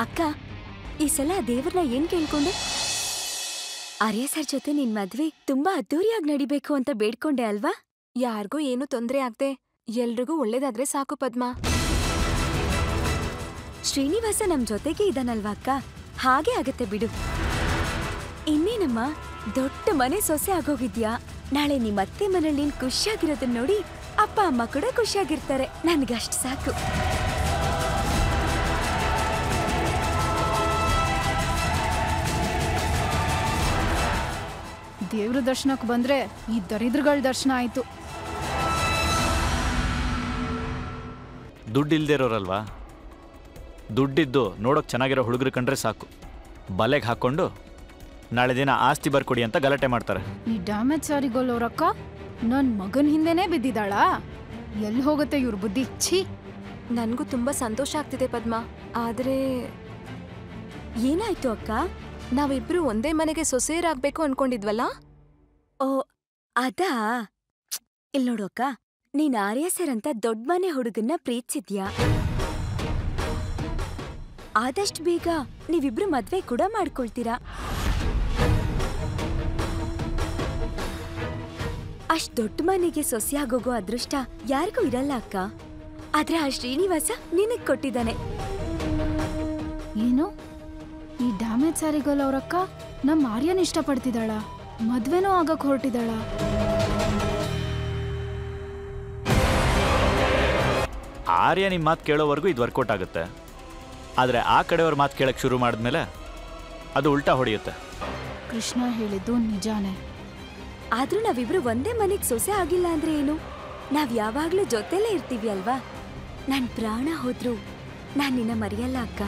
ಅಕ್ಕ ಈ ಸಲ ದೇವ್ರನ್ನ ಏನ್ ಕೇಳ್ಕೊಂಡೆ ಆರ್ಯ ಸರ್ ಜೊತೆ ನಿನ್ ಮದ್ವೆ ತುಂಬಾ ಅದ್ದೂರಿಯಾಗಿ ನಡಿಬೇಕು ಅಂತ ಬೇಡ್ಕೊಂಡೆ ಅಲ್ವಾ ಯಾರಿಗೂ ಏನು ತೊಂದ್ರೆ ಆಗ್ದೆ ಎಲ್ರಿಗೂ ಒಳ್ಳೇದಾದ್ರೆ ಸಾಕು ಪದ್ಮ ಶ್ರೀನಿವಾಸ ನಮ್ ಜೊತೆಗೆ ಇದಾನಲ್ವಾ ಅಕ್ಕ ಹಾಗೆ ಆಗತ್ತೆ ಬಿಡು ಇನ್ನೇನಮ್ಮ ದೊಡ್ಡ ಮನೆ ಸೊಸೆ ಆಗೋಗಿದ್ಯಾ ನಾಳೆ ನಿಮ್ ಅತ್ತೆ ಮನೇಲಿ ನೀನ್ ಖುಷಿಯಾಗಿರೋದನ್ನ ನೋಡಿ ಅಪ್ಪ ಅಮ್ಮ ಕೂಡ ಖುಷಿಯಾಗಿರ್ತಾರೆ ನನ್ಗಷ್ಟ್ ಸಾಕು ದೇವ್ರ ದರ್ಶನಕ್ಕೆ ಬಂದ್ರೆ ಈ ದರಿದ್ರಗಳ ದರ್ಶನ ಆಯ್ತು ದುಡ್ಡು ಇಲ್ದೇ ಇರೋರಲ್ವಾ ದುಡ್ಡಿದ್ದು ನೋಡೋಕೆ ಚೆನ್ನಾಗಿರೋ ಹುಡುಗರು ಕಂಡ್ರೆ ಸಾಕು ಬಲೆಗೆ ಹಾಕ್ಕೊಂಡು ನಾಳೆ ದಿನ ಆಸ್ತಿ ಬರ್ಕೊಡಿ ಅಂತ ಗಲಾಟೆ ಮಾಡ್ತಾರೆ ಈ ಡ್ಯಾಮೇಜ್ ಸಾರಿಗೋಲ್ ಅವ್ರಕ್ಕ ನನ್ ಮಗನ್ ಹಿಂದೆನೇ ಬಿದ್ದಿದ್ದಾಳಾ ಎಲ್ಲಿ ಹೋಗುತ್ತೆ ಇವ್ರ ಬುದ್ಧಿ ಛೀ ನನ್ಗೂ ತುಂಬಾ ಸಂತೋಷ ಆಗ್ತಿದೆ ಪದ್ಮ ಆದ್ರೆ ಏನಾಯ್ತು ಅಕ್ಕ ನಾವಿಬ್ರು ಒಂದೇ ಮನೆಗೆ ಸೊಸೆಯರಾಗ್ಬೇಕು ಅನ್ಕೊಂಡಿದ್ವಲ್ಲ ಓ ಅದಾ ಇಲ್ ನೋಡು ಅಕ್ಕ ನೀನ್ ಆರ್ಯ ಸರ್ ಅಂತ ದೊಡ್ಡ ಮನೆ ಹುಡುಗನ್ನ ಪ್ರೀತಿಸಿದ್ಯಾ ಆದಷ್ಟು ಬೇಗ ನೀವಿಬ್ರು ಮದ್ವೆ ಕೂಡ ಮಾಡ್ಕೊಳ್ತೀರಾ ಅಷ್ಟ್ ದೊಡ್ಡ ಮನೆಗೆ ಸೊಸೆಯಾಗೋಗೋ ಅದೃಷ್ಟ ಯಾರಿಗೂ ಇರಲ್ಲ ಅಕ್ಕ ಆದ್ರೆ ಆ ಶ್ರೀನಿವಾಸ ನಿನಗ್ ಕೊಟ್ಟಿದ್ದಾನೆ ಏನು ಈ ಡ್ಯಾಮೇಜ್ ಸಾರಿಗೋಲ್ ಅವ್ರಕ್ಕ ನಮ್ಮ ಆರ್ಯನ್ ಇಷ್ಟಪಡ್ತಿದ್ದಾಳ ಮದ್ವೆನೂ ಆಗಕ್ ಹೊರಟಿದ್ದಾಳ ಆರ್ಯ ನಿಮ್ಮ ಮಾತು ಕೇಳೋವರೆಗೂ ಇದು ವರ್ಕೌಟ್ ಆಗುತ್ತೆ ಆದರೆ ಆ ಕಡೆಯವ್ರ ಮಾತು ಕೇಳಕ್ಕೆ ಶುರು ಮಾಡಿದ್ಮೇಲೆ ಅದು ಉಲ್ಟಾ ಹೊಡೆಯುತ್ತೆ ಕೃಷ್ಣ ಹೇಳಿದ್ದು ನಿಜಾನೇ ಆದ್ರೂ ನಾವಿಬ್ರು ಒಂದೇ ಮನೆಗ್ ಸೊಸೆ ಆಗಿಲ್ಲ ಅಂದ್ರೆ ಏನು ನಾವ್ ಯಾವಾಗ್ಲೂ ಜೊತೆಲೇ ಇರ್ತೀವಿ ಅಲ್ವಾ ನನ್ ಪ್ರಾಣ ಹೋದ್ರು ನಾನ್ ನಿನ್ನ ಮರೆಯಲ್ಲ ಅಕ್ಕ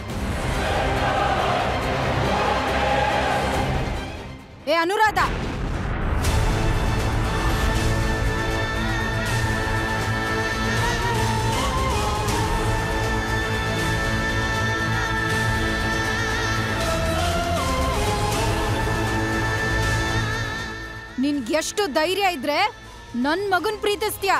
ಏ ಅನುರಾಧ ನಿನ್ಗೆಷ್ಟು ಧೈರ್ಯ ಇದ್ರೆ ನನ್ ಮಗನ್ ಪ್ರೀತಿಸ್ತೀಯ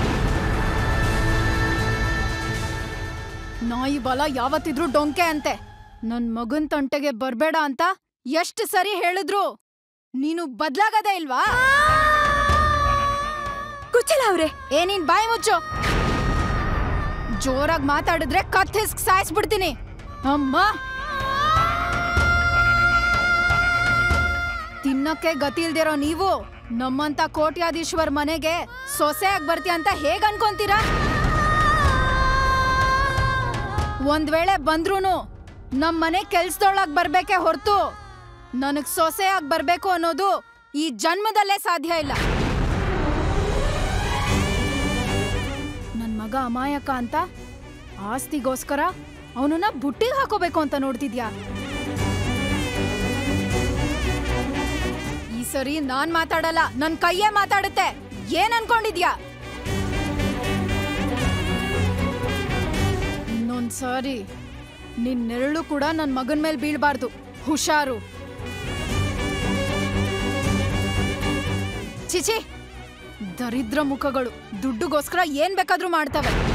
ನಾಯಿ ಬಲ ಯಾವತ್ತಿದ್ರು ಡೊಂಕೆ ಅಂತೆ ನನ್ ಮಗನ್ ತಂಟೆಗೆ ಬರ್ಬೇಡ ಅಂತ ಎಷ್ಟು ಸರಿ ಹೇಳಿದ್ರು ನೀನು ಬದ್ಲಾಗದೇ ಇಲ್ವಾ ಕುಚ್ಚಲ ಅವ್ರೆ ಏ ನೀನ್ ಬಾಯಿ ಮುಚ್ಚು ಜೋರಾಗಿ ಮಾತಾಡಿದ್ರೆ ಕತ್ ಹಿಸ್ಕ್ ಸಾಯಿಸ್ಬಿಡ್ತೀನಿ ಅಮ್ಮ ತಿನ್ನಕ್ಕೆ ಗತಿ ಇಲ್ದಿರೋ ನೀವು ನಮ್ಮಂತ ಕೋಟ್ಯಾಧೀಶ್ವರ್ ಮನೆಗೆ ಸೊಸೆ ಆಗಿ ಬರ್ತೀಯ ಅಂತ ಹೇಗ್ ಅನ್ಕೊಂತೀರಾ ಒಂದ್ ವೇಳೆ ಬಂದ್ರೂನು ನಮ್ ಮನೆ ಕೆಲ್ಸದೊಳಗ್ ಬರ್ಬೇಕೆ ಹೊರ್ತು ನನಗ್ ಸೊಸೆ ಆಗಿ ಬರ್ಬೇಕು ಅನ್ನೋದು ಈ ಜನ್ಮದಲ್ಲೇ ಸಾಧ್ಯ ಇಲ್ಲ ನನ್ ಮಗ ಅಮಾಯಕ ಅಂತ ಆಸ್ತಿಗೋಸ್ಕರ ಅವನನ್ನ ಬುಟ್ಟಿಗೆ ಹಾಕೋಬೇಕು ಅಂತ ನೋಡ್ತಿದ್ಯಾ ಈ ಸರಿ ನಾನ್ ಮಾತಾಡಲ್ಲ ನನ್ ಕೈಯೇ ಮಾತಾಡುತ್ತೆ ಏನ್ ಅನ್ಕೊಂಡಿದ್ಯಾ ಇನ್ನೊಂದ್ ಸಾರಿ ನಿನ್ ನೆರಳು ಕೂಡ ನನ್ ಮಗನ್ ಮೇಲೆ ಬೀಳ್ಬಾರ್ದು ಹುಷಾರು ಚಿಚಿ ದರಿದ್ರ ಮುಖಗಳು ದುಡ್ಡುಗೋಸ್ಕರ ಏನ್ ಬೇಕಾದ್ರೂ ಮಾಡ್ತವೆ